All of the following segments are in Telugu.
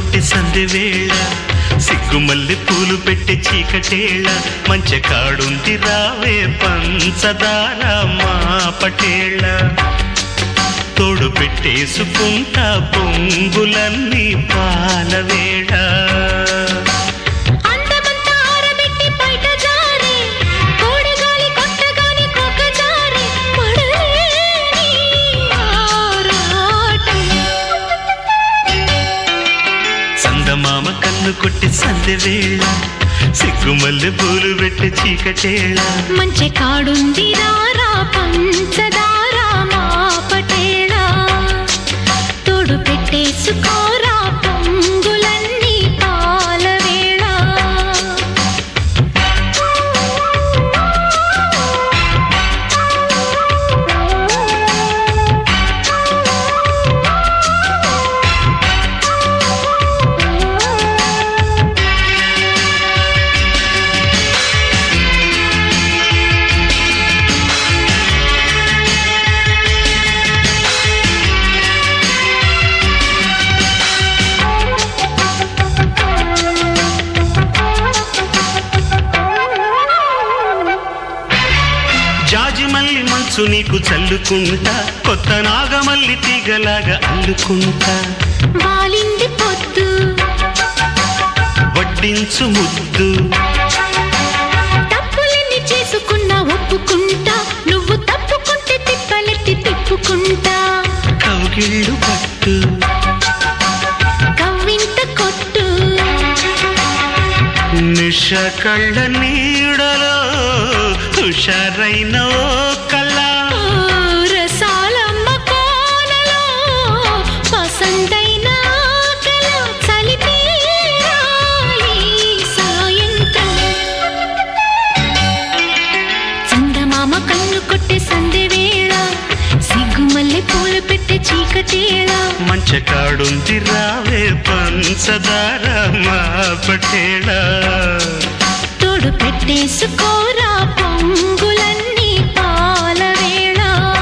కొట్టి సంధి వేళ సిగ్గుమల్లి పూలు పెట్టి చీకటేళ మంచి కాడుంది రావే పంచదార మా పటేళ తోడు పెట్టేసుకుంటా పొంగులన్నీ పాలవేళ అందమంతా ఆరబెట్టి బయట జారే కోడగాలి కొట్టగాని కొక్క జారే పడలేని ఆరాటం చందమామ కన్ను కొట్టి సంధి వేళ సిగ్గుమల్లి పూలు పెట్టి చీకటేళ మంచి కాడుంది రారా పంచదార మా పటేళ తోడు పెట్టేసుకోరా పొంగులన్నీ పాలవేళ జాజి మల్లి మంచు నీకు చల్లుకుంటా కొత్త నాగమల్లి తీగలాగా అల్లుకుంటా వాలింది పొద్దు వడ్డించు ముద్దు తప్పులన్నీ చేసుకున్నా ఒప్పుకుంటా నువ్వు తప్పుకుంటే తిప్పలెత్తి తిప్పుకుంటా కౌగిళ్ళు పట్టు కవ్వింత కొట్టు నిష కళ్ళ నీడలో హుషారైన ఓ కళ ఓ రసాలమ్మ కోనలో పసందైన ఆకల చలిపీరాయి సాయంత్రం చందమామ కన్ను కొట్టే సంధి వేళ సిగ్గుమల్లె పూలు పెట్టే చీకటేళ మంచ కాడుంది రావే పంచదార మా పటేళ తోడు పెట్టేసుకోరా పొంగులన్నీ పాలవేళ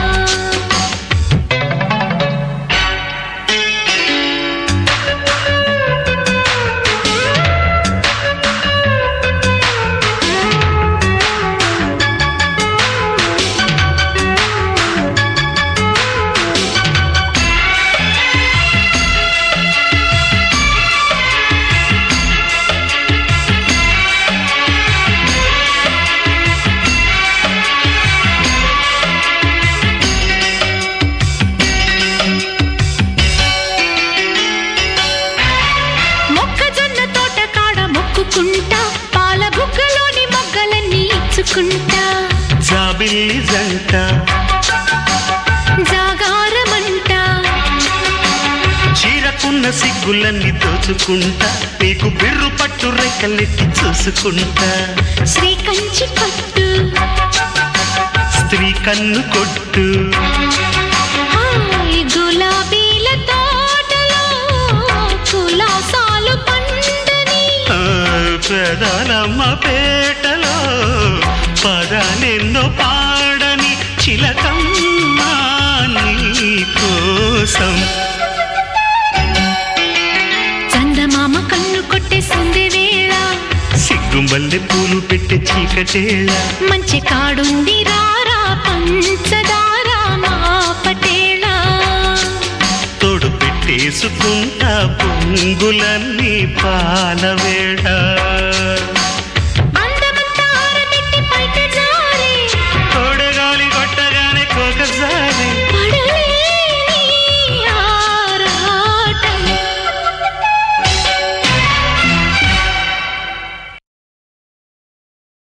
మొక్కజొన్న తోట కాడ మొక్కుకుంటా పాల బుగ్గలోని మొగ్గలన్నీ ఇచ్చుకుంటా జాబిల్లి జంట జాగారమంటా చీరకున్న సిగ్గులన్నీ దోచుకుంటా నీకు బిర్రు పట్టు రెక్కలెట్టి చూసుకుంటా శ్రీ కంచి పట్టు స్త్రీ కన్ను కొట్టు హాయ్ గులాబీల తోటలో కులాసాలు పండని ఆ, పెదాలమ్మ పేటలో పదాలెన్నో పాడని చిలకమ్మ నీ కోసం చందమామ కన్ను కొట్టే సంధి వేళ సిగ్గుంబల్లె పూలు పెట్టి చీకటేళ మంచి కాడుంది రారా పంచదార మా పటేళ తోడు పెట్టేసుకుంటా పొంగులన్నీ పాలవేళ